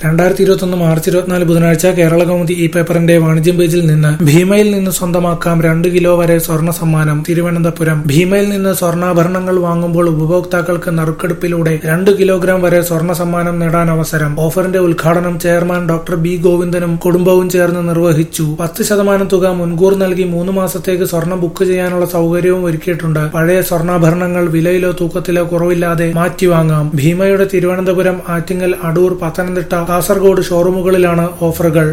രണ്ടായിരത്തി ഇരുപത്തൊന്ന് മാർച്ച് ഇരുപത്തിനാല് ബുധനാഴ്ച കേരള കൗമുദി ഈ പേപ്പറിന്റെ വാണിജ്യം പേജിൽ നിന്ന് ഭീമയിൽ നിന്ന് സ്വന്തമാക്കാം രണ്ട് കിലോ വരെ സ്വർണ്ണ സമ്മാനം തിരുവനന്തപുരം ഭീമയിൽ നിന്ന് സ്വർണ്ണാഭരണങ്ങൾ വാങ്ങുമ്പോൾ ഉപഭോക്താക്കൾക്ക് നറുക്കെടുപ്പിലൂടെ രണ്ട് കിലോഗ്രാം വരെ സ്വർണ്ണ സമ്മാനം നേടാൻ അവസരം ഓഫറിന്റെ ഉദ്ഘാടനം ചെയർമാൻ ഡോക്ടർ ബി ഗോവിന്ദനും കുടുംബവും ചേർന്ന് നിർവഹിച്ചു പത്ത് ശതമാനം തുക മുൻകൂർ നൽകി മൂന്ന് മാസത്തേക്ക് സ്വർണം ബുക്ക് ചെയ്യാനുള്ള സൗകര്യവും ഒരുക്കിയിട്ടുണ്ട് പഴയ സ്വർണ്ണാഭരണങ്ങൾ വിലയിലോ തൂക്കത്തിലോ കുറവില്ലാതെ മാറ്റിവാങ്ങാം ഭീമയുടെ തിരുവനന്തപുരം ആറ്റിങ്ങൽ അടൂർ പത്തനംതിട്ട കാസർഗോഡ് ഷോറൂമുകളിലാണ് ഓഫറുകൾ